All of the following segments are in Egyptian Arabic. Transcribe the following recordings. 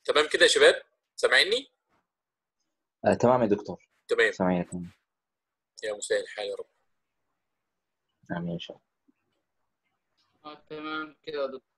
تمام كده يا شباب سامعيني آه تمام يا دكتور تمام سامعين تمام يا مساء الحال يا رب آمين إن شاء الله اه تمام كده يا دكتور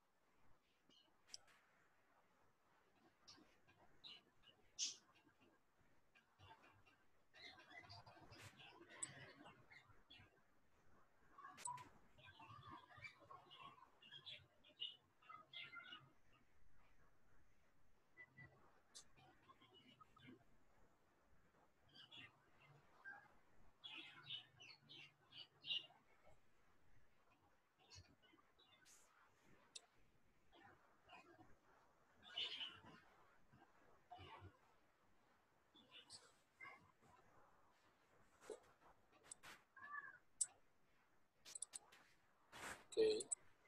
اوكي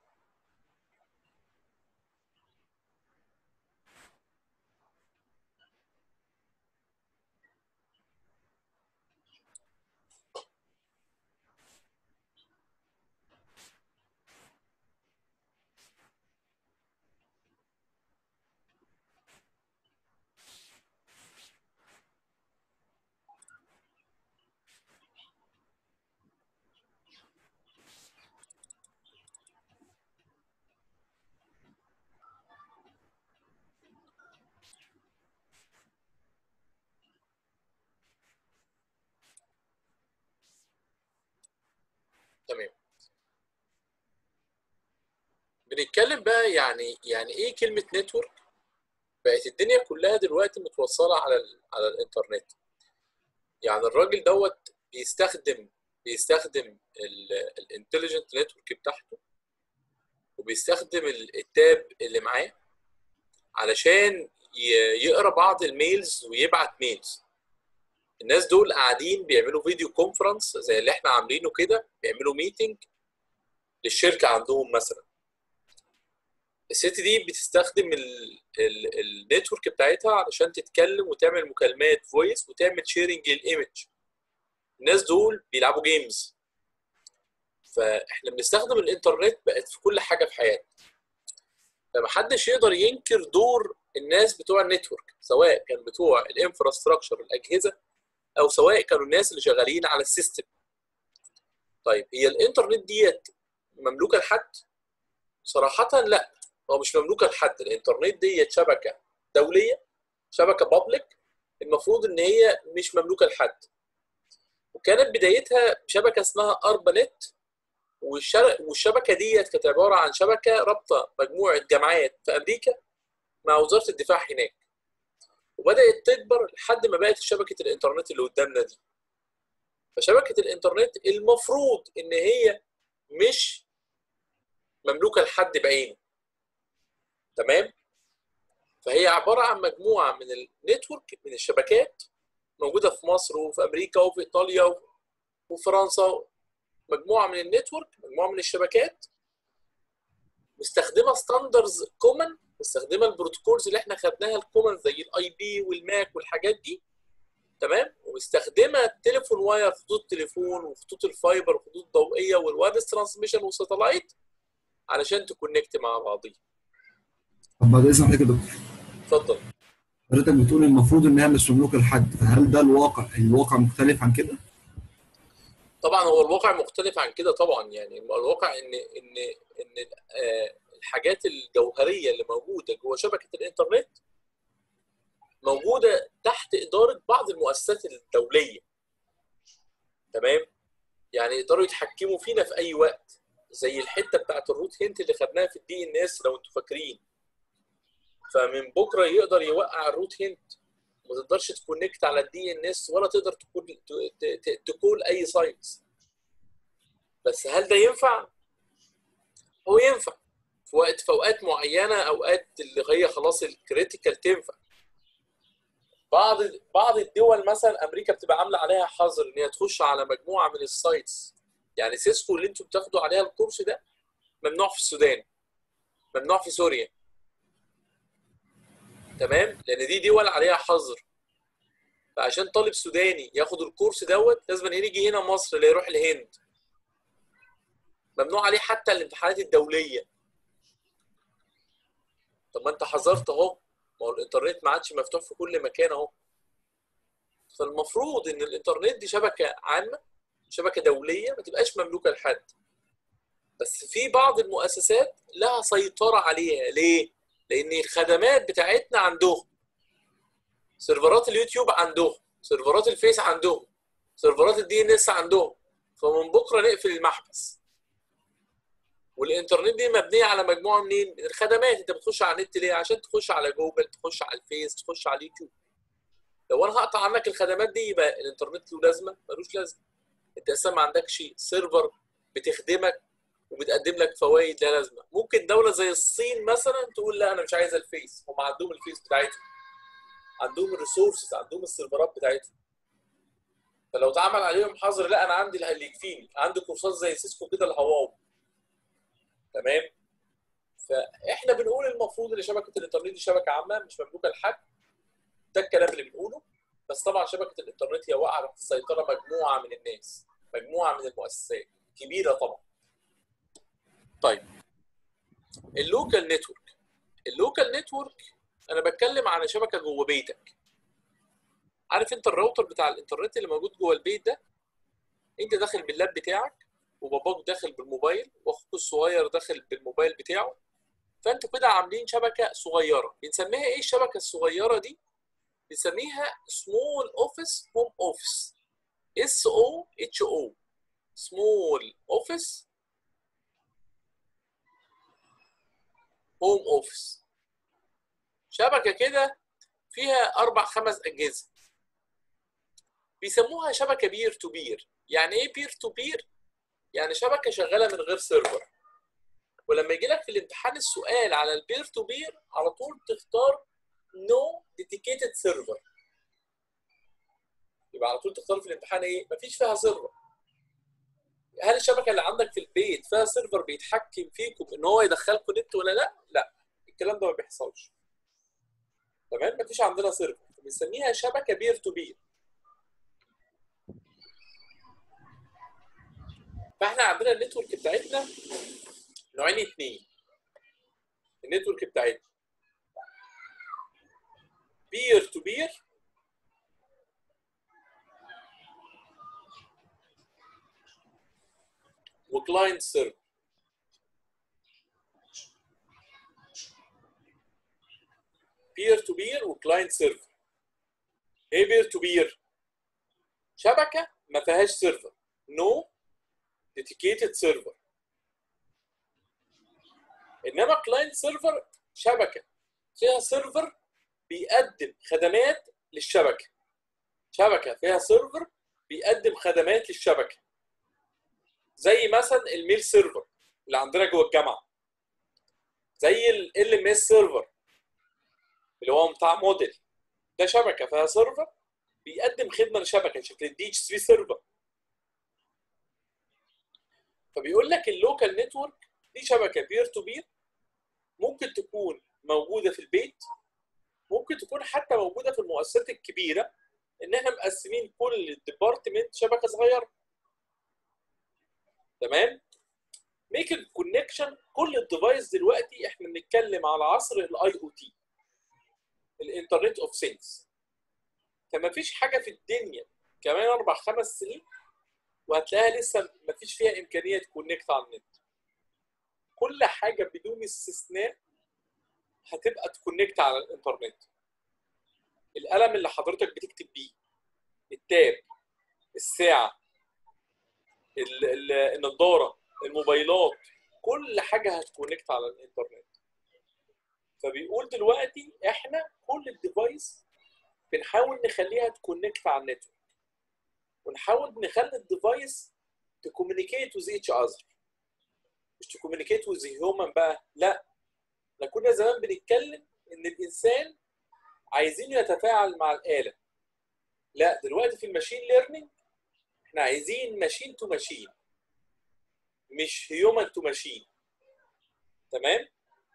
تمام بنتكلم بقى يعني يعني ايه كلمة نتورك بقت الدنيا كلها دلوقتي متوصلة على ال على الانترنت يعني الراجل دوت بيستخدم بيستخدم الانتليجنت نتورك بتاعته وبيستخدم ال- التاب اللي معاه علشان ي- يقرا بعض الميلز ويبعت ميلز الناس دول قاعدين بيعملوا فيديو كونفرنس زي اللي احنا عاملينه كده بيعملوا ميتنج للشركه عندهم مثلا الست دي بتستخدم النتورك بتاعتها علشان تتكلم وتعمل مكالمات فويس وتعمل شيرنج الايمج الناس دول بيلعبوا جيمز فاحنا بنستخدم الانترنت بقت في كل حاجه في حياتنا فمحدش يقدر ينكر دور الناس بتوع النتورك سواء كان بتوع الانفراستراكشر الاجهزه او سواء كانوا الناس اللي شغالين على السيستم طيب هي الانترنت ديت مملوكه لحد صراحه لا هو مش مملوكه لحد الانترنت ديت شبكه دوليه شبكه بابليك المفروض ان هي مش مملوكه لحد وكانت بدايتها شبكه اسمها اربانت والشر- والشبكه ديت كانت عباره عن شبكه رابطه مجموعه جامعات في امريكا مع وزاره الدفاع هناك وبدات تكبر لحد ما بقت شبكه الانترنت اللي قدامنا دي فشبكه الانترنت المفروض ان هي مش مملوكه لحد بعينه تمام فهي عباره عن مجموعه من النتورك من الشبكات موجوده في مصر وفي امريكا وفي ايطاليا وفي- وفرنسا مجموعه من النتورك مجموعه من الشبكات مستخدمه ستاندرز كومن مستخدمه البروتوكولز اللي احنا خدناها الكومن زي الاي بي والماك والحاجات دي تمام ومستخدمه التليفون واير خطوط تليفون وخطوط الفايبر وخطوط ضوئيه والوايرلس ترانسميشن والساتلايت علشان تكونكت مع بعضيها طب بعد اذن حضرتك يا دكتور اتفضل حضرتك بتقول المفروض انها مش مملوكه لحد فهل ده الواقع الواقع مختلف عن كده؟ طبعا هو الواقع مختلف عن كده طبعا يعني الواقع ان ان ان آه، الحاجات الجوهريه اللي موجوده جوه شبكه الانترنت موجوده تحت اداره بعض المؤسسات الدوليه تمام يعني يقدروا يتحكموا فينا في اي وقت زي الحته بتاعت الروت هنت اللي خدناها في الدي ان اس لو انتوا فاكرين فمن بكره يقدر يوقع الروت هنت ما تقدرش تكونكت على الدي ان اس ولا تقدر تكون ت- ت- تكول اي سايتس بس هل ده ينفع؟ هو ينفع في وقت في اوقات معينه اوقات اللي هي خلاص الكريتيكال تنفع بعض بعض الدول مثلا امريكا بتبقى عامله عليها حظر ان هي تخش على مجموعه من السايتس يعني سيسكو اللي انتوا بتاخدوا عليها الكورس ده ممنوع في السودان ممنوع في سوريا تمام لان دي دول عليها حظر فعشان طالب سوداني ياخد الكورس دوت لازم يجي هنا مصر لا يروح الهند ممنوع عليه حتى الامتحانات الدوليه طب ما انت حذرت اهو ما هو الانترنت ما عادش مفتوح في كل مكان اهو فالمفروض ان الانترنت دي شبكه عامه شبكه دوليه ما تبقاش مملوكه لحد بس في بعض المؤسسات لها سيطره عليها ليه لان الخدمات بتاعتنا عندهم سيرفرات اليوتيوب عندهم سيرفرات الفيس عندهم سيرفرات الدي ان اس عندهم فمن بكره نقفل المحبس والانترنت دي مبنيه على مجموعه منين من الخدمات انت بتخش على النت ليه عشان تخش على جوجل تخش على الفيس تخش على اليوتيوب لو انا هقطع عنك الخدمات دي يبقى الانترنت له لازمه ملوش لازمه انت اساسا ما عندكش سيرفر بتخدمك وبتقدم لك فوائد لا لازمه ممكن دوله زي الصين مثلا تقول لا انا مش عايزه الفيس هم عندهم الفيس بتاعتهم عندهم الريسورسز عندهم السيرفرات بتاعتهم فلو اتعمل عليهم حظر لا انا عندي اللي يكفيني عندي كورسات زي سيسكو كده الهواو تمام فاحنا بنقول المفروض ان شبكه الانترنت دي شبكه عامه مش مملوكه لحد ده الكلام اللي بنقوله بس طبعا شبكه الانترنت هي واقعه تحت سيطره مجموعه من الناس مجموعه من المؤسسات كبيره طبعا طيب اللوكال نتورك اللوكال نتورك انا بتكلم عن شبكه جوه بيتك عارف انت الراوتر بتاع الانترنت اللي موجود جوه البيت ده انت داخل باللاب بتاعك وباباك داخل بالموبايل واخوك الصغير داخل بالموبايل بتاعه فانتوا كده عاملين شبكه صغيره بنسميها ايه الشبكه الصغيره دي بنسميها سمول اوفيس هوم اوفيس اس او اتش او سمول اوفيس هوم اوفيس شبكه كده فيها اربع خمس اجهزه بيسموها شبكه بير تو بير يعني ايه بير تو بير يعني شبكه شغاله من غير سيرفر ولما يجي لك في الامتحان السؤال على البير تو بير على طول تختار نو ديديكيتد سيرفر يبقى على طول تختار في الامتحان ايه مفيش فيها سيرفر هل الشبكه اللي عندك في البيت فيها سيرفر بيتحكم فيكم ان هو يدخلكم نت ولا لا لا الكلام ده ما بيحصلش تمام مفيش عندنا سيرفر بنسميها شبكه بير تو بير فاحنا عندنا النتورك بتاعتنا نوعين اثنين النتورك بتاعتنا بير تو بير وكلاينت سيرفر بير تو بير وكلاينت سيرفر ايه بير تو بير شبكه ما فيهاش سيرفر نو ديديكيتد سيرفر انما كلاينت سيرفر شبكه فيها سيرفر بيقدم خدمات للشبكه شبكه فيها سيرفر بيقدم خدمات للشبكه زي مثلا الميل سيرفر اللي عندنا جوه الجامعه زي ال ام اس سيرفر اللي هو بتاع موديل ده شبكه فيها سيرفر بيقدم خدمه لشبكه شكل الدي اتش 3 سيرفر فبيقول لك اللوكال نتورك دي شبكه بير تو بير ممكن تكون موجوده في البيت ممكن تكون حتى موجوده في المؤسسات الكبيره ان احنا مقسمين كل ديبارتمنت شبكه صغيره تمام ميك كونكشن كل الديفايس دلوقتي احنا بنتكلم على عصر الاي او تي الانترنت اوف ثينجز فما فيش حاجه في الدنيا كمان اربع خمس سنين وهتلاقيها لسه ما فيش فيها امكانيه تكونكت على النت كل حاجه بدون استثناء هتبقى تكونكت على الانترنت القلم اللي حضرتك بتكتب بيه التاب الساعه ال- ال- النضاره الموبايلات كل حاجه هتكونكت على الانترنت فبيقول دلوقتي احنا كل الديفايس بنحاول نخليها تكونكت على النتورك ونحاول نخلي الديفايس تكومينيكيت وذ ايتش اذر مش تكومينيكيت وذ هيومن بقى لا احنا كنا زمان بنتكلم ان الانسان عايزين يتفاعل مع الاله لا دلوقتي في الماشين ليرنينج احنا عايزين ماشين تو ماشين مش هيومن تو ماشين تمام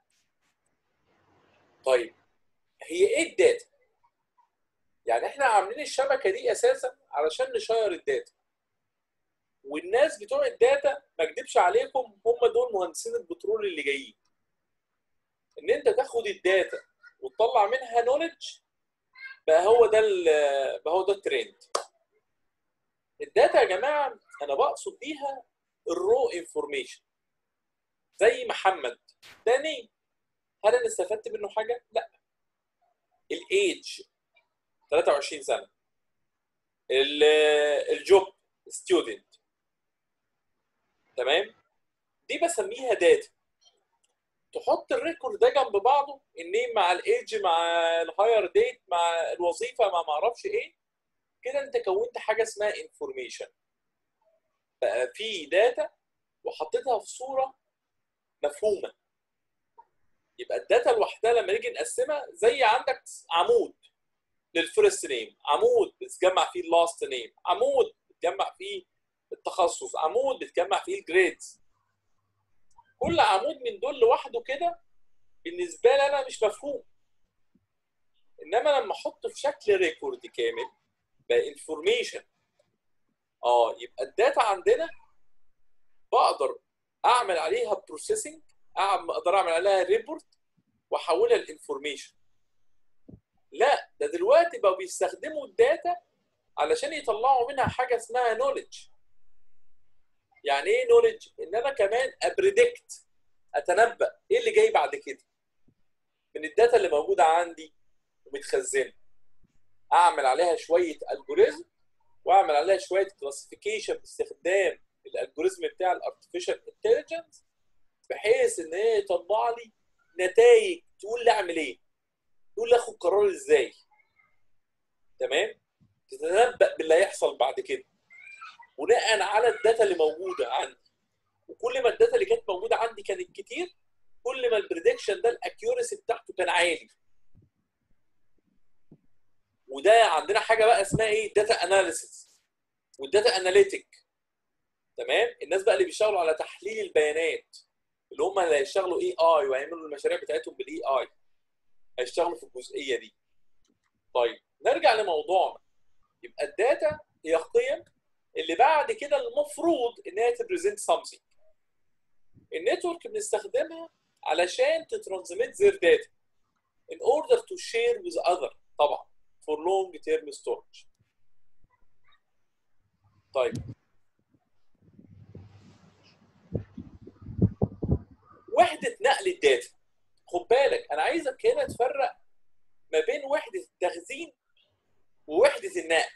طيب هي ايه الداتا يعني احنا عاملين الشبكه دي اساسا علشان نشير الداتا والناس بتوع الداتا ما اكدبش عليكم هم دول مهندسين البترول اللي جايين ان انت تاخد الداتا وتطلع اطلع منها نولج بقى هو ده ال- بقى هو ده الترند الداتا يا جماعه انا بقصد بيها الرو انفورميشن زي محمد ده نيم هل انا استفدت منه حاجه؟ لا الايدج 23 سنه ال- الجوب ستودنت تمام دي بسميها داتا تحط الريكورد ده جنب بعضه النيم مع الايدج مع الهاير ديت مع الوظيفه مع ما اعرفش ايه كده انت كونت حاجه اسمها انفورميشن بقى في داتا وحطيتها في صوره مفهومه يبقى الداتا لوحدها لما نيجي نقسمها زي عندك عمود للفيرست نيم عمود بتجمع فيه اللاست نيم عمود بتجمع فيه التخصص عمود بتجمع فيه الجريدز كل عمود من دول لوحده كده بالنسبه لي انا مش مفهوم انما لما احطه في شكل ريكورد كامل بقى انفورميشن اه يبقى الداتا عندنا بقدر اعمل عليها بروسيسنج اقدر اعمل عليها ريبورت واحولها لانفورميشن لا ده دلوقتي بقوا بيستخدموا الداتا علشان يطلعوا منها حاجه اسمها نوليدج يعني ايه نوليدج ان انا كمان ابريدكت اتنبا ايه اللي جاي بعد كده من الداتا اللي موجوده عندي ومتخزنه اعمل عليها شويه الجوريزم واعمل عليها شويه كلاسيفيكيشن باستخدام الالجوريزم بتاع الارتفيشال انتليجنس بحيث ان هي يطلع لي نتائج تقول لي اعمل ايه تقول لي اخد قرار ازاي تمام تتنبأ باللي هيحصل بعد كده بناء على الداتا اللي موجوده عندي وكل ما الداتا اللي كانت موجوده عندي كانت كتير كل ما البريدكشن ده الاكيورسي بتاعته كان عالي وده عندنا حاجه بقى اسمها ايه داتا اناليسيس والداتا اناليتيك تمام الناس بقى اللي بيشتغلوا على تحليل البيانات اللي هم اللي هيشتغلوا اي اي وهيعملوا المشاريع بتاعتهم بالاي اي هيشتغلوا في الجزئيه دي طيب نرجع لموضوعنا يبقى الداتا هي قيم اللي بعد كده المفروض ان هي تبريزنت سامثينج النتورك بنستخدمها علشان تترانزميت their data in order to share with other طبعا for long term storage طيب وحدة نقل الداتا خد بالك انا عايزك هنا تفرق ما بين وحدة التخزين ووحدة النقل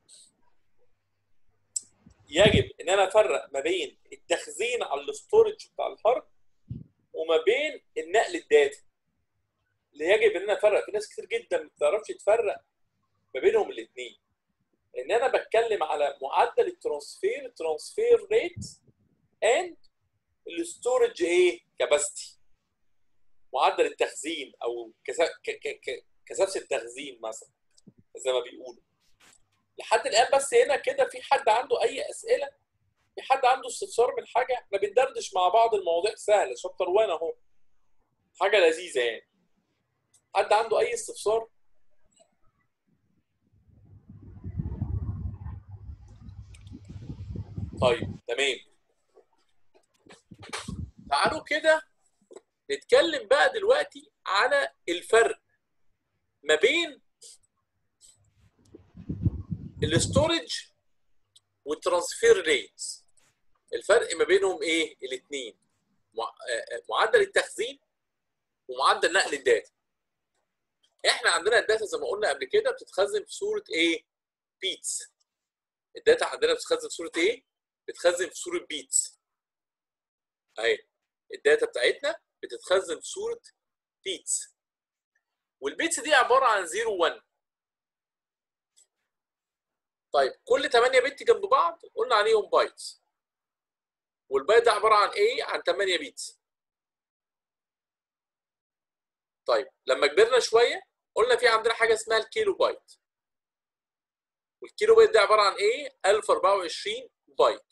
يجب ان انا افرق ما بين التخزين على الاستورج بتاع الهارد وما بين النقل الداتا اللي يجب ان انا افرق في ناس كتير جدا ما بتعرفش تفرق ما بينهم الاثنين ان انا بتكلم على معدل الترانسفير الترانسفير ريت اند الاستورج ايه كاباسيتي معدل التخزين او كثا- ك- ك- ك- كثافه التخزين مثلا زي ما بيقولوا لحد الان بس هنا كده في حد عنده اي اسئله في حد عنده استفسار من حاجه احنا بندردش مع بعض المواضيع سهله شابتر 1 اهو حاجه لذيذه يعني حد عنده اي استفسار طيب تمام تعالوا كده نتكلم بقى دلوقتي على الفرق ما بين الاستورج والترانسفير ريتس الفرق ما بينهم ايه الاثنين معدل التخزين ومعدل نقل الداتا احنا عندنا الداتا زي ما قلنا قبل كده بتتخزن في صوره ايه بيتس الداتا عندنا بتتخزن في صوره ايه بتتخزن في صوره بيتس اهي الداتا بتاعتنا بتتخزن في صوره بيتس والبيتس دي عباره عن 0 1 طيب كل 8 بت جنب بعض قلنا عليهم بايتس والبايت ده عباره عن ايه عن 8 بيتس طيب لما كبرنا شويه قلنا في عندنا حاجه اسمها الكيلو بايت والكيلو بايت ده عباره عن ايه 1024 بايت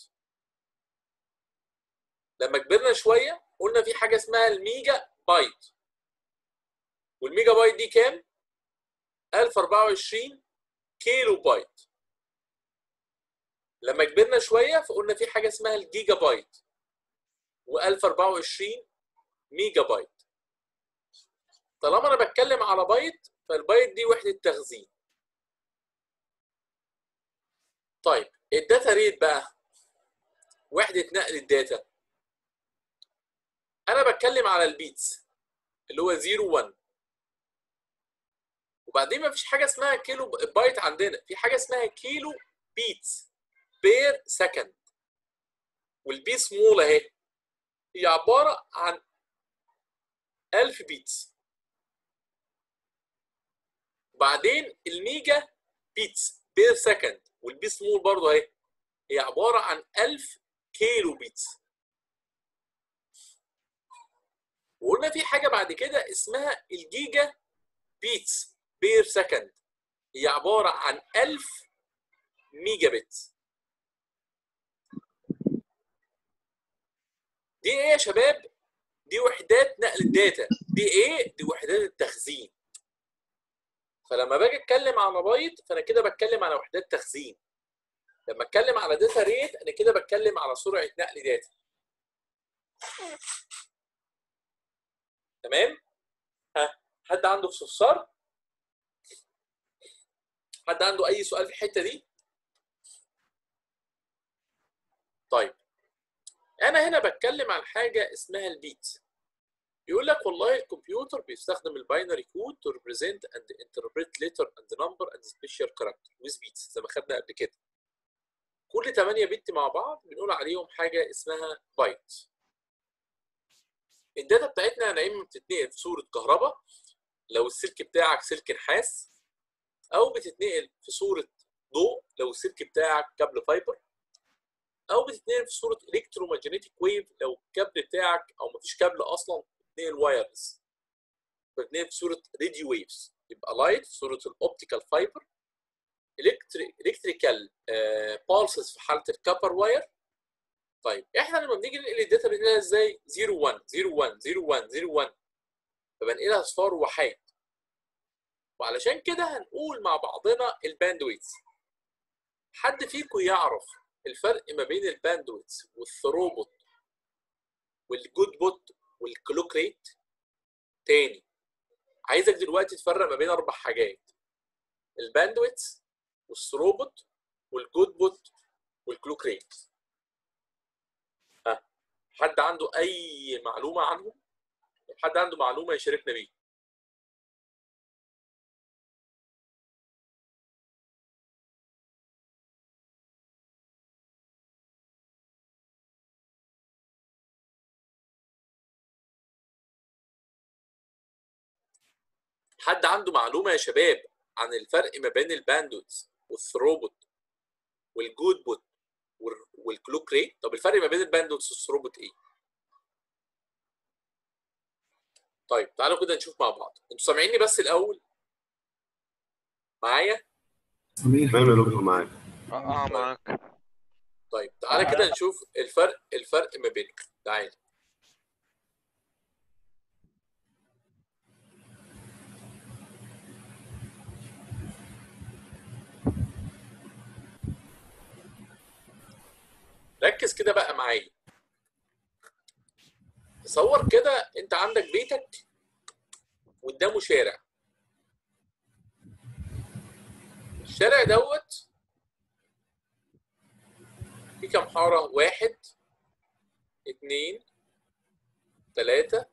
لما كبرنا شويه قلنا في حاجه اسمها الميجا بايت والميجا بايت دي كام 1024 كيلو بايت لما كبرنا شويه فقلنا في حاجه اسمها الجيجا بايت و1024 ميجا بايت طالما انا بتكلم على بايت فالبايت دي وحده تخزين طيب الداتا ريت بقى وحده نقل الداتا انا بتكلم على البيتس اللي هو 0 1 وبعدين ما فيش حاجه اسمها كيلو بايت عندنا في حاجه اسمها كيلو بيتس بير سكند والبي سمول اهي هي عباره عن 1000 بيتس وبعدين الميجا بيتس بير سكند والبي سمول برضه اهي هي عباره عن 1000 كيلو بيتس وقلنا في حاجه بعد كده اسمها الجيجا بيتس بير سكند هي عباره عن 1000 ميجا بت دي ايه يا شباب دي وحدات نقل الداتا دي ايه دي وحدات التخزين فلما باجي اتكلم على بايت فانا كده بتكلم على وحدات تخزين لما اتكلم على داتا ريت انا كده بتكلم على سرعه نقل داتا تمام ها حد عنده استفسار حد عنده اي سؤال في الحته دي طيب انا هنا بتكلم عن حاجه اسمها البيت يقول لك والله الكمبيوتر بيستخدم الباينري كود to represent and interpret letter and number and special character with bits زي ما خدنا قبل كده كل 8 بت مع بعض بنقول عليهم حاجه اسمها بايت الداتا بتاعتنا يا اما بتتنقل في صوره كهرباء لو السلك بتاعك سلك نحاس او بتتنقل في صوره ضوء لو السلك بتاعك كابل فايبر او بتتنقل في صوره الكترومagnetic ويف لو الكابل بتاعك او مفيش كابل اصلا بتتنقل وايرلس بتتنقل في صوره راديو ويفز يبقى لايت في صوره الاوبتيكال فايبر الكتريكال بالسز في حاله الكابر واير طيب احنا لما بنيجي ننقل الداتا بننقلها ازاي 0 1 0 1 0 1 0 1 فبنقلها اصفار وحيد وعلشان كده هنقول مع بعضنا الباندويتس حد فيكم يعرف الفرق ما بين الباندويتس والثروبوت والجود بوت والكلوك ريت تاني عايزك دلوقتي تفرق ما بين اربع حاجات الباندويتس والثروبوت والجود بوت والكلوك ريت ها حد عنده اي معلومه عنهم حد عنده معلومه يشاركنا بيها حد عنده معلومه يا شباب عن الفرق ما بين الباندويتس والثروبوت والجود بوت والكلوك ريت طب الفرق ما بين الباندويتس والثروبوت ايه طيب تعالوا كده نشوف مع بعض انتوا سامعيني بس الاول معايا سامعين تمام يا دكتور معاك اه معاك طيب تعالى كده نشوف الفرق الفرق ما بينهم تعالى ركز كده بقى معايا تصور كده انت عندك بيتك قدامه شارع الشارع دوت في كام حارة واحد اتنين تلاتة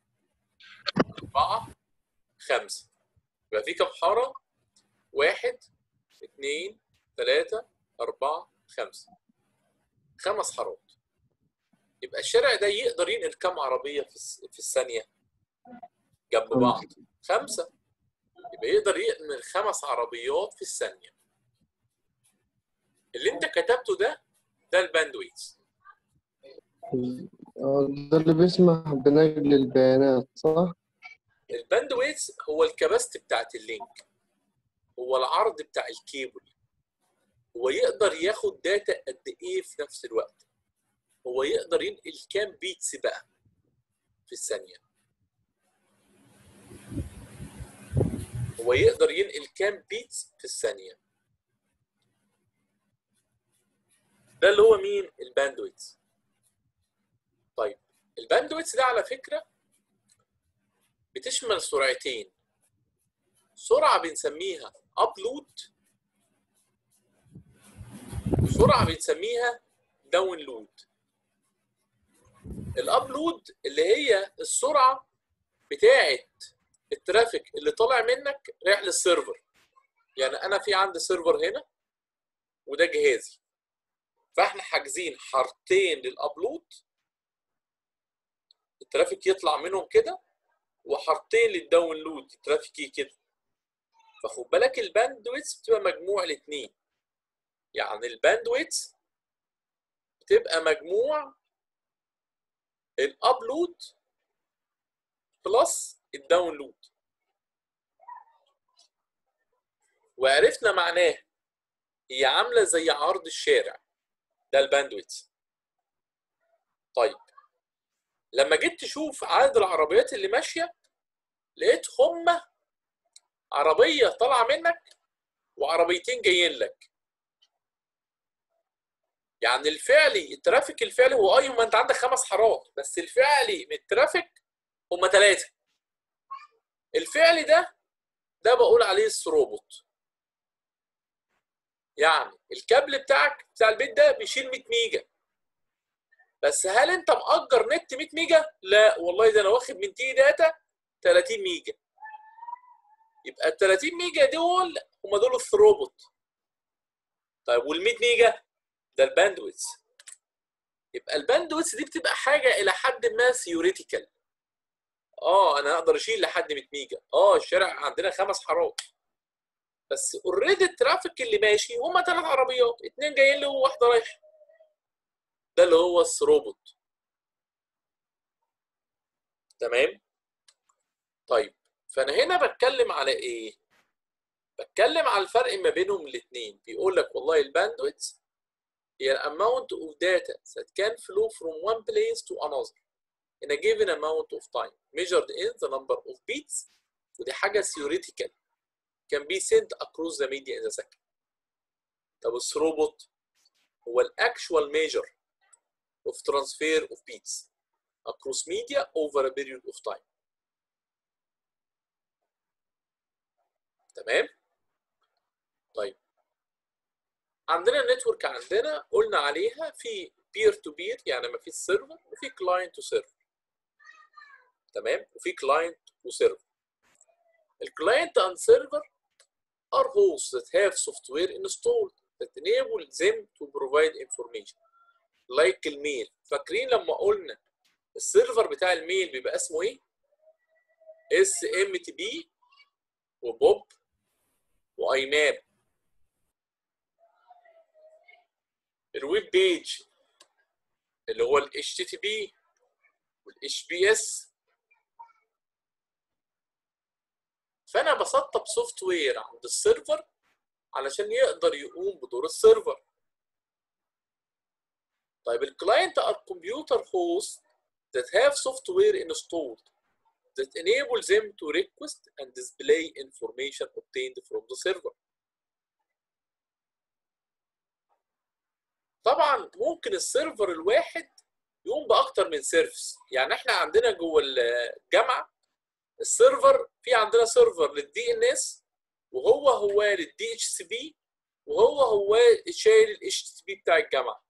أربعة خمسة يبقى في كام حارة واحد اتنين تلاتة أربعة خمسة خمس حارات يبقى الشارع ده يقدر ينقل كام عربية في الس- في الثانية جنب بعض خمسة يبقى يقدر ينقل خمس عربيات في الثانية اللي انت كتبته ده ده الباندويتس آه، ده اللي بيسمح بنقل البيانات صح؟ الباندويتس هو الكباست بتاعت اللينك هو العرض بتاع الكيبل هو يقدر ياخد داتا قد ايه في نفس الوقت هو يقدر ينقل كام بيتس بقى في الثانية هو يقدر ينقل كام بيتس في الثانية ده اللي هو مين الباندويتس طيب الباندويتس ده على فكرة بتشمل سرعتين سرعه بنسميها ابلود وسرعه بنسميها داونلود الابلود اللي هي السرعه بتاعه الترافيك اللي طالع منك رايح للسيرفر يعني انا في عندي سيرفر هنا وده جهازي فاحنا حاجزين حارتين للابلود الترافيك يطلع منهم كده وحارتين للداونلود الترافيك يجي كده فخد بالك الباندويتس بتبقى مجموع الاثنين يعني الباندويتس بتبقى مجموع الابلود بلس الداونلود وعرفنا معناه هي عامله زي عرض الشارع ده الباندويتس طيب لما جيت تشوف عدد العربيات اللي ماشيه لقيت هما عربيه طالعه منك وعربيتين جايين لك يعني الفعلي الترافيك الفعلي هو ايوه ما انت عندك خمس حارات بس الفعلي من الترافيك هما ثلاثه الفعلي ده ده بقول عليه الثروبوت يعني الكابل بتاعك بتاع البيت ده بيشيل 100 ميجا بس هل انت مأجر نت 100 ميجا؟ لا والله ده انا واخد من تي داتا 30 ميجا يبقى ال 30 ميجا دول هم دول الثروبوت طيب وال 100 ميجا ده الباندويتس يبقى الباندويتس دي بتبقى حاجه الى حد ما ثيوريتيكال اه انا اقدر اشيل لحد 100 ميجا اه الشارع عندنا خمس حارات بس اوريدي الترافيك اللي ماشي هما ثلاث عربيات اتنين جايين لي وواحده رايحه ده اللي هو الثروبوت تمام طيب فانا هنا بتكلم على ايه بتكلم على الفرق ما بينهم الاثنين بيقول لك والله الباندويتس هي amount of data that can flow from one place to another in a given amount of time measured in the number of bits ودي حاجه theoretical can be sent across the media in a second طب الثروبوت هو الاكشوال measure of transfer of bits across media over a period of time تمام طيب عندنا النتورك عندنا قلنا عليها في بير تو بير يعني ما في سيرفر وفي كلاينت وسيرفر تمام وفي كلاينت وسيرفر الكلاينت and server are hosts that have software installed that enable them to provide information like الميل فاكرين لما قلنا السيرفر بتاع الميل بيبقى اسمه ايه؟ اس ام تي بي وبوب وايماب الويب بيج اللي هو ال HTTP وال HBS فانا بسطب سوفت وير عند السيرفر علشان يقدر يقوم بدور السيرفر طيب الكلاينت are computer hosts that have software installed that enable them to request and display information obtained from the server طبعا ممكن السيرفر الواحد يقوم باكتر من سيرفيس يعني احنا عندنا جوه الجامعه السيرفر في عندنا سيرفر للدي ان اس وهو هو للدي اتش سي بي وهو هو شايل الاتش سي بي بتاع الجامعه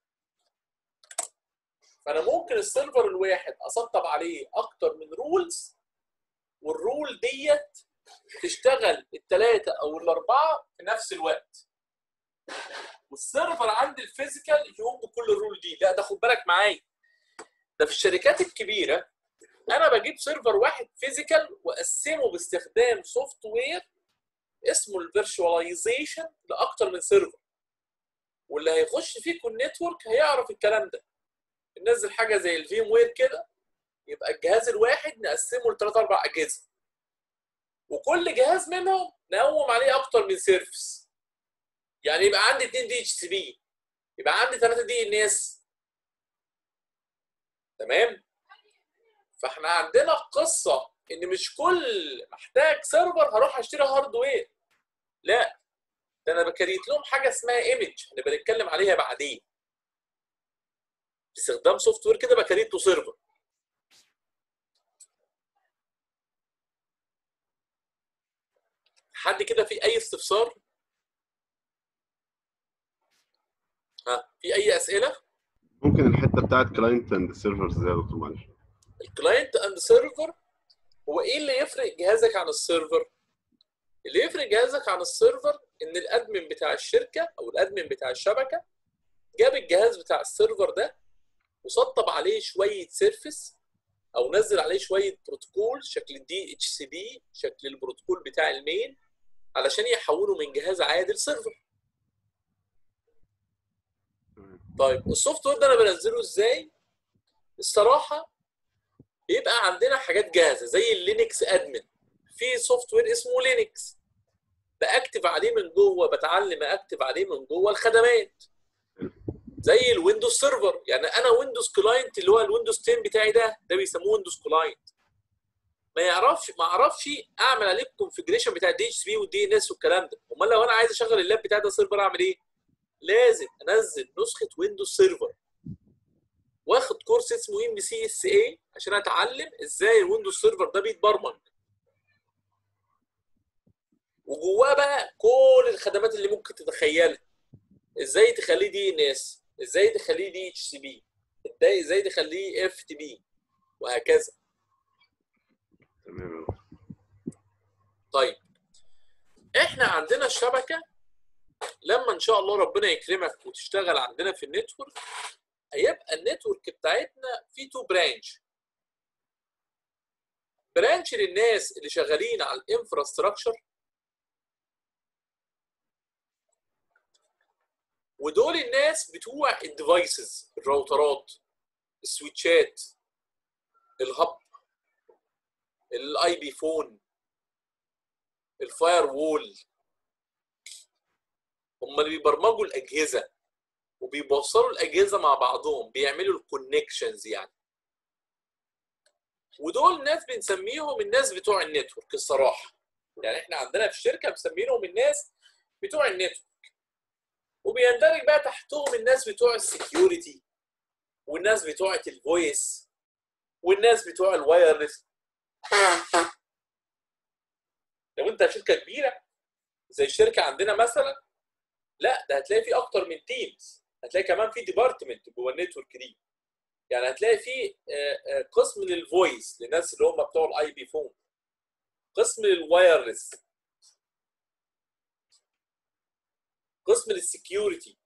فانا ممكن السيرفر الواحد اسطب عليه اكتر من رولز والرول ديت تشتغل الثلاثه او الاربعه في نفس الوقت والسيرفر عندي الفيزيكال يقوم بكل الرول دي لا ده خد بالك معايا ده في الشركات الكبيره انا بجيب سيرفر واحد فيزيكال واقسمه باستخدام سوفت وير اسمه الفيرشواليزيشن لاكتر من سيرفر واللي هيخش فيكم النتورك هيعرف الكلام ده ننزل حاجه زي الفيم وير كده يبقى الجهاز الواحد نقسمه لثلاث اربع اجهزه وكل جهاز منهم نقوم عليه اكتر من سيرفيس يعني يبقى عندي 2 دي اتش سي بي يبقى عندي 3 دي ان اس تمام فاحنا عندنا قصه ان مش كل محتاج سيرفر هروح اشتري هاردوير لا ده انا بكريت لهم حاجه اسمها ايمج هنبقى نتكلم عليها بعدين باستخدام سوفت وير كده بكريت له سيرفر حد كده في اي استفسار ها في اي اسئله ممكن الحته بتاعت كلاينت اند سيرفرز دي يا دكتور معلش الكلاينت اند سيرفر هو ايه اللي يفرق جهازك عن السيرفر اللي يفرق جهازك عن السيرفر ان الادمن بتاع الشركه او الادمن بتاع الشبكه جاب الجهاز بتاع السيرفر ده وسطب عليه شويه سيرفيس او نزل عليه شويه بروتوكول شكل الدي اتش سي بي شكل البروتوكول بتاع المين علشان يحوله من جهاز عادي لسيرفر طيب السوفت وير ده انا بنزله ازاي الصراحه بيبقى عندنا حاجات جاهزه زي اللينكس ادمن في سوفت وير اسمه لينكس باكتب عليه من جوه بتعلم اكتب عليه من جوه الخدمات زي الويندوز سيرفر يعني انا ويندوز كلاينت اللي هو الويندوز 10 بتاعي ده ده بيسموه ويندوز كلاينت ما يعرفش ما اعرفش اعمل عليه الكونفجريشن بتاع الدي اتش بي والدي ان اس والكلام ده امال لو انا عايز اشغل اللاب بتاعي ده سيرفر اعمل ايه لازم انزل نسخه ويندوز سيرفر واخد كورس اسمه ام بي سي اس اي عشان اتعلم ازاي الويندوز سيرفر ده بيتبرمج وجواه بقى كل الخدمات اللي ممكن تتخيلها ازاي تخليه دي ان اس ازاي تخليه دي اتش سي بي ازاي تخليه اف تي بي وهكذا تمام يا دكتور طيب احنا عندنا الشبكه لما ان شاء الله ربنا يكرمك وتشتغل عندنا في النتورك هيبقى النتورك بتاعتنا في تو برانش برانش للناس اللي شغالين على الانفراستراكشر ودول الناس بتوع الديفايسز الراوترات السويتشات الهب الاي بي فون الفاير وول هم اللي بيبرمجوا الاجهزه وبيوصلوا الاجهزه مع بعضهم بيعملوا الكونكشنز يعني ودول ناس بنسميهم الناس بتوع النتورك الصراحه يعني احنا عندنا في الشركه مسمينهم الناس بتوع النتورك وبيندرج بقى تحتهم الناس بتوع السكيورتي والناس بتوع الفويس والناس بتوع الوايرلس لو انت شركه كبيره زي الشركه عندنا مثلا لا ده هتلاقي في اكتر من تيمز هتلاقي كمان في ديبارتمنت جوه النتورك دي يعني هتلاقي في آه، آه، قسم للفويس للناس اللي هم بتوع الاي بي فون قسم للوايرلس قسم للسكيورتي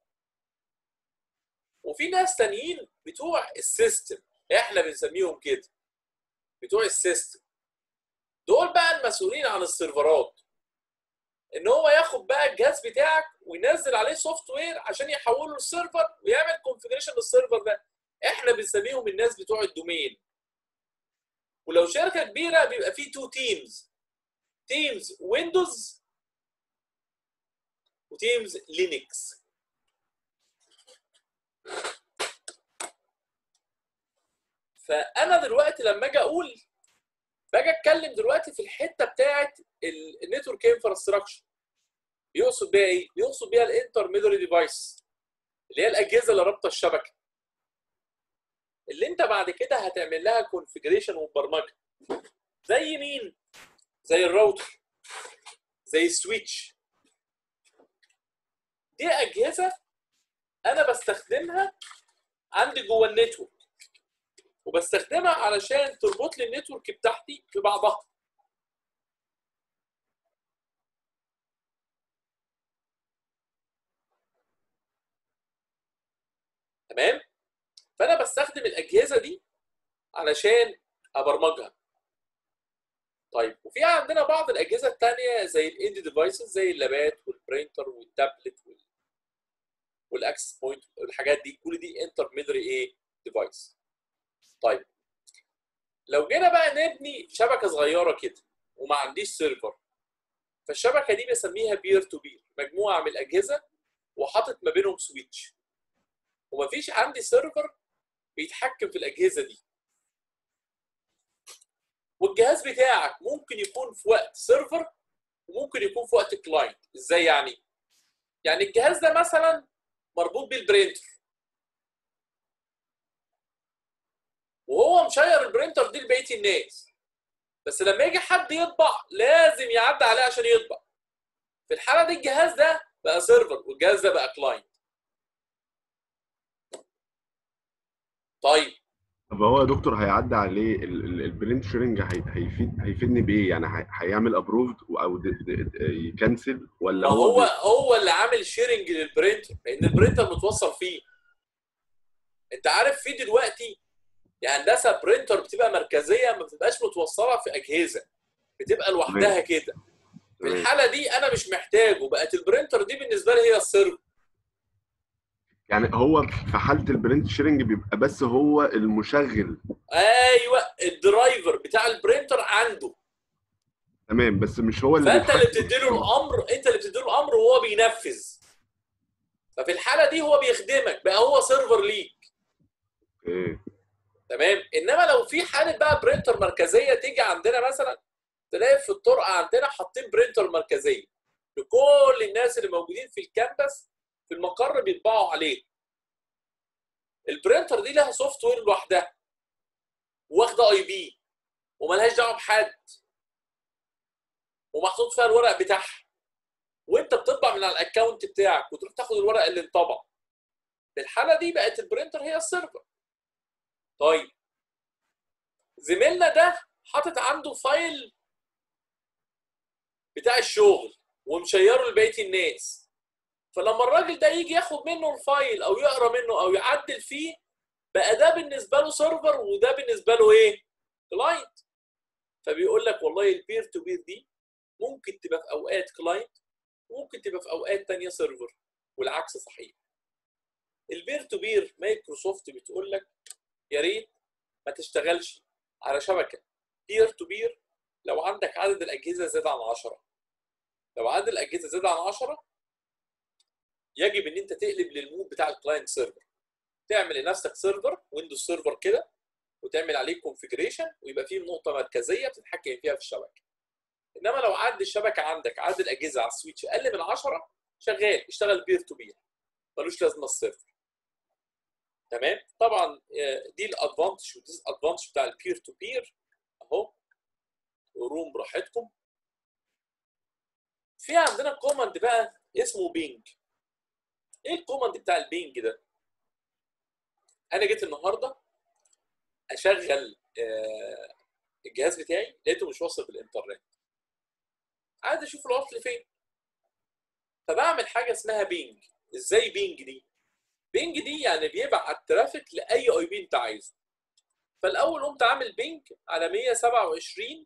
وفي ناس تانيين بتوع السيستم احنا بنسميهم كده بتوع السيستم دول بقى المسؤولين عن السيرفرات ان هو ياخد بقى الجهاز بتاعك وينزل عليه سوفت وير عشان يحوله للسيرفر ويعمل كونفجريشن للسيرفر ده احنا بنسميهم الناس بتوع الدومين ولو شركه كبيره بيبقى فيه تو تيمز تيمز ويندوز وتيمز لينكس فانا دلوقتي لما اجي اقول باجي اتكلم دلوقتي في الحته بتاعه النتورك انفراستراكشر يقصد بيها ايه؟ يقصد بيها الانترميدري ديفايس اللي هي الاجهزه اللي رابطه الشبكه اللي انت بعد كده هتعمل لها كونفجريشن وبرمجه زي مين؟ زي الراوتر زي السويتش دي اجهزه انا بستخدمها عندي جوه النتورك وبستخدمها علشان تربط لي النتورك بتاعتي ببعضها تمام فانا بستخدم الاجهزه دي علشان ابرمجها طيب وفي عندنا بعض الاجهزه الثانيه زي الاند ديفايسز زي اللابات والبرينتر والتابلت وال والاكسس بوينت والحاجات دي كل دي انترميدري ايه ديفايس طيب لو جينا بقى نبني شبكه صغيره كده وما عنديش سيرفر فالشبكه دي بسميها بير تو بير مجموعه من الاجهزه وحاطط ما بينهم سويتش ومفيش عندي سيرفر بيتحكم في الاجهزه دي والجهاز بتاعك ممكن يكون في وقت سيرفر وممكن يكون في وقت كلاينت ازاي يعني يعني الجهاز ده مثلا مربوط بالبرينتر وهو مشير البرينتر دي لبقيه الناس بس لما يجي حد يطبع لازم يعدي عليه عشان يطبع في الحاله دي الجهاز ده بقى سيرفر والجهاز ده بقى كلاينت طيب طب هو يا دكتور هيعدي عليه ال- ال- البرنت شيرنج هي- هيفيد هيفيدني بايه يعني هي- هيعمل ابروفد او د- د- د- يكنسل ولا ما هو بي- هو اللي عامل شيرنج للبرينتر لان البرينتر متوصل فيه انت عارف في دلوقتي يا هندسه برينتر بتبقى مركزيه ما بتبقاش متوصله في اجهزه بتبقى لوحدها كده في تمام. الحاله دي انا مش محتاجه بقت البرينتر دي بالنسبه لي هي السيرفر يعني هو في حاله البرنت شيرنج بيبقى بس هو المشغل ايوه الدرايفر بتاع البرينتر عنده تمام بس مش هو اللي فانت اللي بيتحكم. بتديله الامر انت اللي بتديله الامر وهو بينفذ ففي الحاله دي هو بيخدمك بقى هو سيرفر ليك إيه. تمام انما لو في حاله بقى برينتر مركزيه تيجي عندنا مثلا تلاقي في الطرقه عندنا حاطين برينتر مركزيه لكل الناس اللي موجودين في الكامبس في المقر بيطبعوا عليه البرينتر دي لها سوفت وير لوحدها واخده اي بي وملهاش دعوه بحد ومحطوط فيها الورق بتاعها وانت بتطبع من على الاكونت بتاعك وتروح تاخد الورق اللي انطبع في الحاله دي بقت البرينتر هي السيرفر طيب زميلنا ده حاطط عنده فايل بتاع الشغل ومشيره لبقيه الناس فلما الراجل ده يجي ياخد منه الفايل او يقرا منه او يعدل فيه بقى ده بالنسبه له سيرفر وده بالنسبه له ايه؟ كلاينت فبيقول لك والله البير تو بير دي ممكن تبقى في اوقات كلاينت وممكن تبقى في اوقات تانية سيرفر والعكس صحيح البير تو بير مايكروسوفت بتقول لك يا ريت ما تشتغلش على شبكه بير تو بير لو عندك عدد الاجهزه زاد عن 10 لو عدد الاجهزه زاد عن 10 يجب ان انت تقلب للمود بتاع الكلاينت سيرفر تعمل لنفسك سيرفر ويندوز سيرفر كده وتعمل عليه كونفيجريشن ويبقى فيه نقطه مركزيه بتتحكم فيها في الشبكه انما لو عدد الشبكه عندك عدد الاجهزه على السويتش اقل من 10 شغال اشتغل بير تو بير ملوش لازمه السيرفر تمام طبعا آه، دي الادفانتج وديس ادفانتج بتاع البير تو بير اهو روم براحتكم في عندنا كوماند بقى اسمه بينج ايه الكوماند بتاع البينج ده انا جيت النهارده اشغل آه، الجهاز بتاعي لقيته مش واصل بالانترنت عايز اشوف العطل فين فبعمل حاجه اسمها بينج ازاي بينج دي بينج دي يعني بيبعت ترافيك لاي اي بي انت عايزه فالاول قمت عامل بينج على 127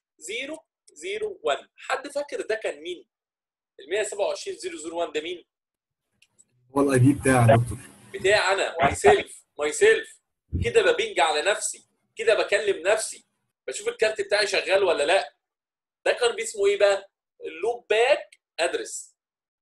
001 حد فاكر ده كان مين ال 127 001 ده مين هو الاي دي بتاعي يا دكتور بتاعي انا ماي سيلف ماي سيلف كده ببنج على نفسي كده بكلم نفسي بشوف الكارت بتاعي شغال ولا لا ده كان باسمه ايه بقى اللوب باك ادرس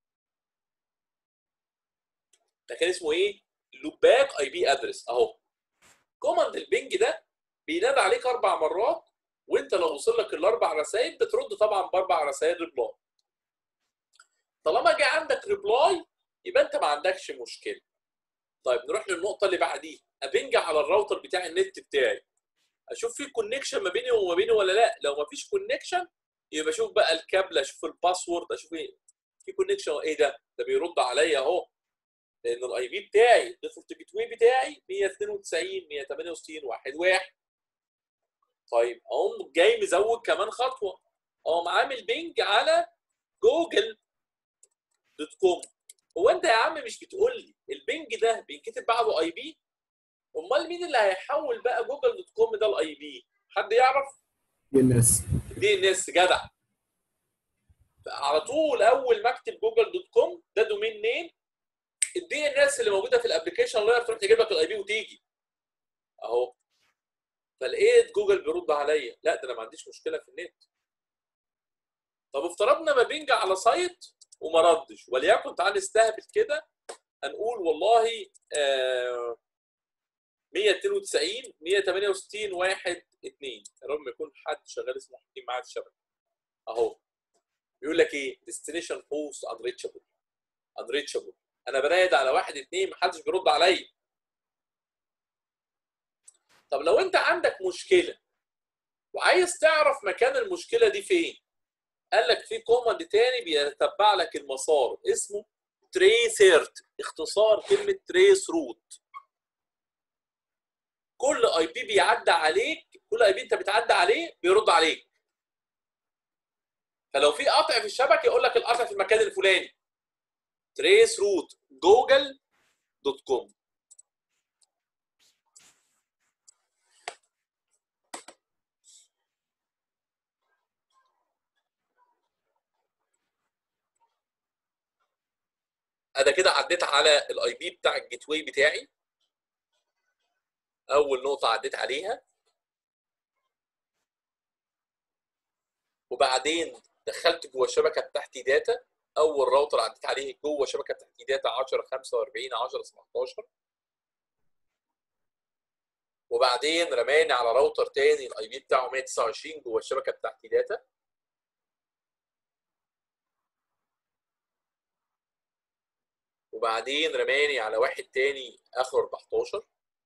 ده كان اسمه ايه اللوب باك اي بي ادرس اهو كوماند البنج ده بينادى عليك اربع مرات وانت لو وصل لك الاربع رسائل بترد طبعا باربع رسائل ريبلاي طالما جه عندك ريبلاي يبقى انت ما عندكش مشكله طيب نروح للنقطه اللي بعديها ابنج على الراوتر بتاع النت بتاعي اشوف في كونكشن ما بيني وما بينه ولا لا لو ما فيش كونكشن يبقى اشوف بقى الكابل اشوف الباسورد اشوف ايه في كونكشن ايه ده ده بيرد عليا اهو لان الاي بي بتاعي الديفولت جيت واي بتاعي 192 168 واحد واحد طيب اقوم جاي مزود كمان خطوه اقوم عامل بينج على جوجل دوت كوم هو انت يا عم مش بتقول لي البنج ده بينكتب بعده اي بي امال مين اللي هيحول بقى جوجل دوت كوم ده الاي بي حد يعرف دي الناس دي ان اس جدع على طول اول ما اكتب جوجل دوت كوم ده دومين نيم الدي ان اس اللي موجوده في الابلكيشن لاير تروح تجيب لك الاي بي وتيجي اهو فلقيت جوجل بيرد عليا لا ده انا ما عنديش مشكله في النت طب افترضنا ما بينجا على سايت وما ردش وليكن تعال نستهبل كده هنقول والله آه 192 168 1 2 يا رب ما يكون حد شغال اسمه حكيم معاه في الشبكه اهو بيقول لك ايه ديستنيشن هوست انريتشابل انريتشابل انا بنادي على واحد اتنين محدش بيرد عليا طب لو انت عندك مشكله وعايز تعرف مكان المشكله دي فين قال لك في كوماند تاني بيتبع لك المسار اسمه تريسيرت اختصار كلمه تريس روت كل اي بي بيعدي عليك كل اي بي انت بتعدي عليه بيرد عليك فلو في قطع في الشبكه يقول لك القطع في المكان الفلاني تريس روت جوجل دوت كوم انا كده عديت على الاي بي بتاع الجيت واي بتاعي اول نقطه عديت عليها وبعدين دخلت جوه الشبكه بتاعتي داتا اول راوتر عديت عليه جوه الشبكه بتاعتي داتا 10 45 10 17 وبعدين رماني على راوتر تاني الاي بي بتاعه 129 جوه الشبكه بتاعتي داتا وبعدين رماني على واحد تاني اخره 14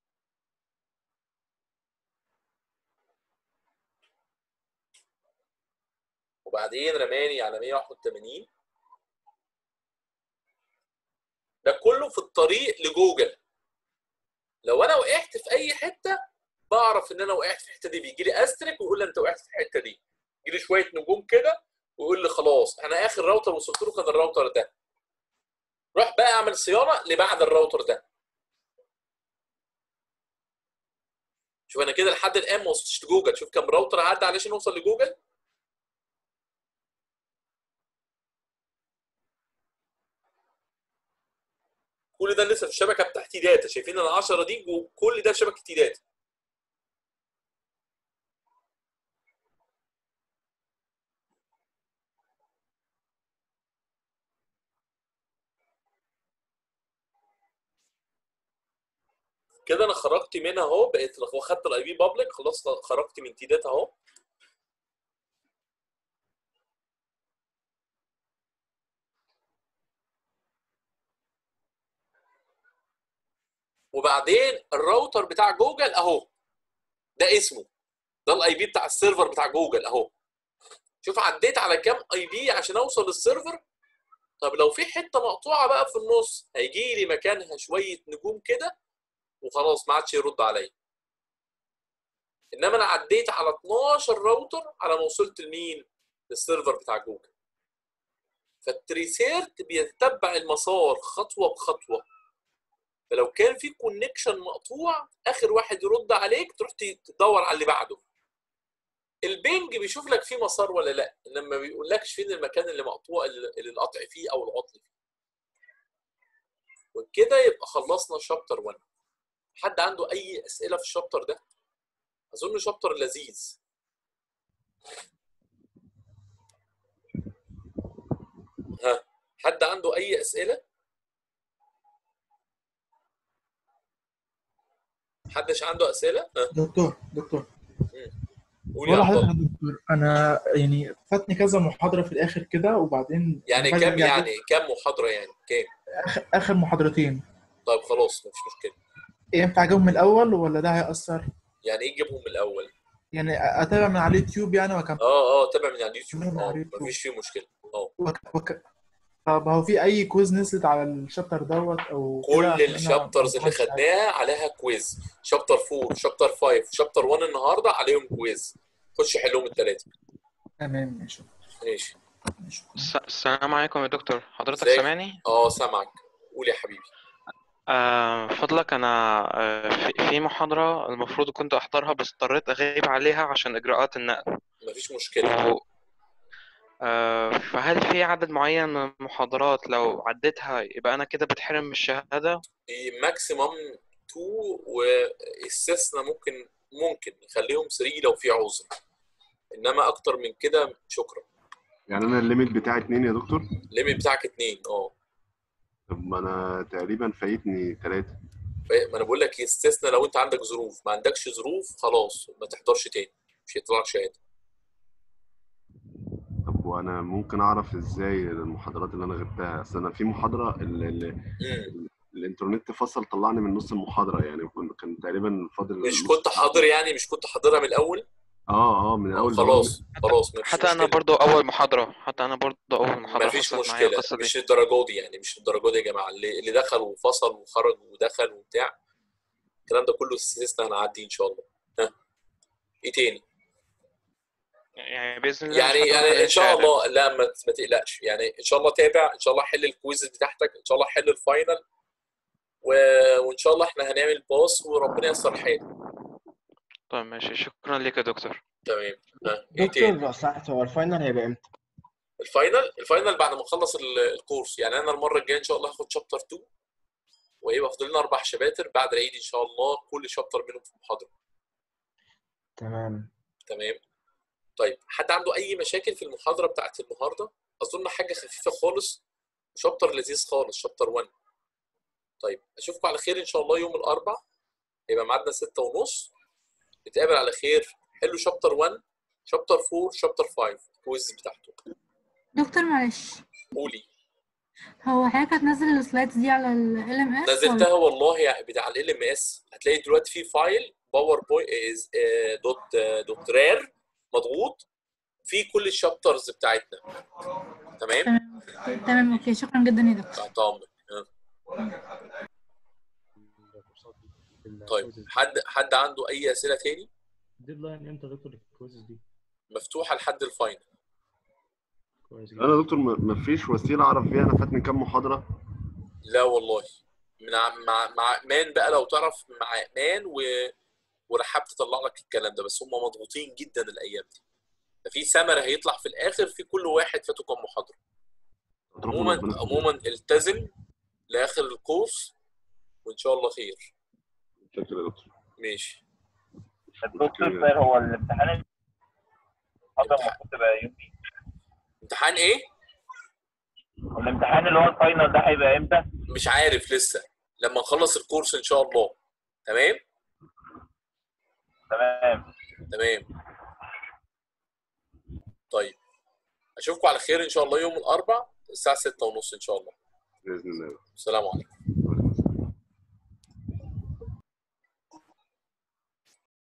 وبعدين رماني على 181 ده كله في الطريق لجوجل لو انا وقعت في اي حته بعرف ان انا وقعت في الحته دي بيجي لي استرك ويقول لي انت وقعت في الحته دي يجي لي شويه نجوم كده ويقول لي خلاص انا اخر راوتر وصلت له كان الراوتر ده روح بقى اعمل صيانه لبعد الراوتر ده شوف انا كده لحد الان ما وصلتش لجوجل شوف كم راوتر عدى علشان اوصل لجوجل كل ده لسه في الشبكه بتاعتي داتا شايفين ال 10 دي جو- كل ده في شبكه داتا كده انا خرجت منها اهو بقيت واخدت الاي بي بابليك خلاص خرجت من تي داتا اهو وبعدين الراوتر بتاع جوجل اهو ده اسمه ده الاي بي بتاع السيرفر بتاع جوجل اهو شوف عديت على كام اي بي عشان اوصل للسيرفر طب لو في حته مقطوعه بقى في النص هيجي لي مكانها شويه نجوم كده وخلاص ما عادش يرد عليا انما انا عديت على 12 راوتر على ما وصلت لمين للسيرفر بتاع جوجل فالتريسيرت بيتبع المسار خطوه بخطوه فلو كان في كونكشن مقطوع اخر واحد يرد عليك تروح تدور على اللي بعده البنج بيشوف لك فيه مسار ولا لا انما ما بيقولكش فين المكان اللي مقطوع اللي القطع فيه او العطل فيه وبكده يبقى خلصنا شابتر 1 حد عنده اي اسئله في الشابتر ده اظن شابتر لذيذ ها حد عنده اي اسئله حدش عنده اسئله ها دكتور دكتور قول يا ولا عبد حضرتك الله يا دكتور انا يعني فاتني كذا محاضرة في الآخر كده وبعدين يعني باجي كام أرجع يعني كام محاضره يعني كام آخر, آخر محاضرتين طيب خلاص مفيش مشكله ينفع أجاوب من الأول ولا ده هيأثر؟ يعني ايه تجيبهم من الاول يعني أتابع من على اليوتيوب يعني وأكمل اه اه تابع من على اليوتيوب تابع من على اه اليوتيوب. مفيش فيه مشكله اه وك... وك... طب هو في أي كويز نزلت على الشابتر دوت أو كده كل عشان أنا الشابترز اللي ما فهمتش حاجة. خدناها عليها كويز شابتر 4 شابتر 5 شابتر 1 النهارده عليهم كويز خش حلهم الثلاثه تمام ماشي ماشي ماشي الس- السلام عليكم يا دكتور حضرتك ازيك؟ سامعني؟ اه سامعك قول يا حبيبي آه فضلك أنا آه في في محاضرة المفروض كنت أحضرها بس اضطريت أغيب عليها عشان إجراءات النقل مفيش مشكله و... آه فهل في عدد معين من المحاضرات لو عديتها يبقى أنا كده بتحرم من الشهادة؟ ماكسيمم 2 واستثناء ممكن ممكن نخليهم 3 لو في عذر انما اكتر من كده شكرا يعني انا الليميت بتاعي اتنين يا دكتور الليميت بتاعك اتنين اه طب ما انا تقريبا فايتني ثلاثة ما انا بقول لك يستثنى لو انت عندك ظروف ما عندكش ظروف خلاص ما تحضرش تاني مش هيطلع لك شهاده طب وانا ممكن اعرف ازاي المحاضرات اللي انا غبتها اصل انا في محاضرة ال ال مم. الانترنت فصل طلعني من نص المحاضرة يعني كنت كان تقريبا فاضل مش نص كنت ساعة. حاضر يعني مش كنت حاضرها من الاول اه اه من اول خلاص خلاص مفيش حتى انا مشكلة. برضو اول محاضرة حتى انا برضو اول محاضرة مفيش حصلت معايا مشكلة القصة دي مش الدرجة دي يعني مش الدرجة دي يا جماعة اللي, اللي دخل وفصل وخرج ودخل وبتاع الكلام ده كله استثناء هنعديه إن شاء الله ها إيه تاني؟ يعني بإذن الله يعني مش هتروح يعني عليه إن شاء شهادة. الله لا ما ما تقلقش يعني إن شاء الله تابع إن شاء الله حل الكويز بتاعتك إن شاء الله حل الفاينل و... وإن شاء الله إحنا هنعمل باص وربنا ييسر الحال طيب ماشي شكرا لك يا دكتور تمام ها إيه تاني؟ دكتور لو سمحت هو الفاينل هيبقى امتى؟ الفاينل الفاينل بعد ما نخلص ال- الكورس يعني انا المره الجايه ان شاء الله هاخد شابتر 2 ويبقى فاضل لنا اربع شباتر بعد العيد ان شاء الله كل شابتر منهم في محاضره تمام تمام طيب حد عنده اي مشاكل في المحاضره بتاعت النهارده اظن حاجه خفيفه خالص شابتر لذيذ خالص شابتر 1 طيب اشوفكم على خير ان شاء الله يوم الاربع يبقى ميعادنا 6 ونص نتقابل على خير حلوا شابتر 1 شابتر 4 شابتر 5 الكويز بتاعته دكتور معلش قولي هو حضرتك هتنزل السلايدز دي على ال LMS نزلتها والله يعني بتاع ال ام اس هتلاقي دلوقتي في فايل باوربوينت دوت دوت رير مضغوط فيه كل الشابترز بتاعتنا تمام تمام تمام اوكي شكرا جدا يا دكتور تحت امرك ها. طيب حد حد عنده اي اسئله تاني ديدلاين امتى يا دكتور الكويزز دي؟ مفتوحه لحد الفاينل كويس جدا انا يا دكتور ما ما فيش وسيله اعرف بيها انا فاتني كام محاضره لا والله مع مع مع مان بقى لو تعرف مع مان و ورحاب تطلع لك الكلام ده بس هم مضغوطين جدا الايام دي ففي سمر هيطلع في الاخر في كل واحد فاته كام محاضره عموما عموما التزم لاخر الكورس وان شاء الله خير شكرا يا دكتور ماشي دكتور هو الامتحان المحاضرة المفروض تبقى يوم ايه؟ امتحان ايه الامتحان اللي هو الفاينل ده هيبقى امتى؟ مش عارف لسه لما نخلص الكورس ان شاء الله تمام تمام تمام طيب اشوفكم على خير ان شاء الله يوم الاربع الساعه 6:30 ان شاء الله باذن الله السلام عليكم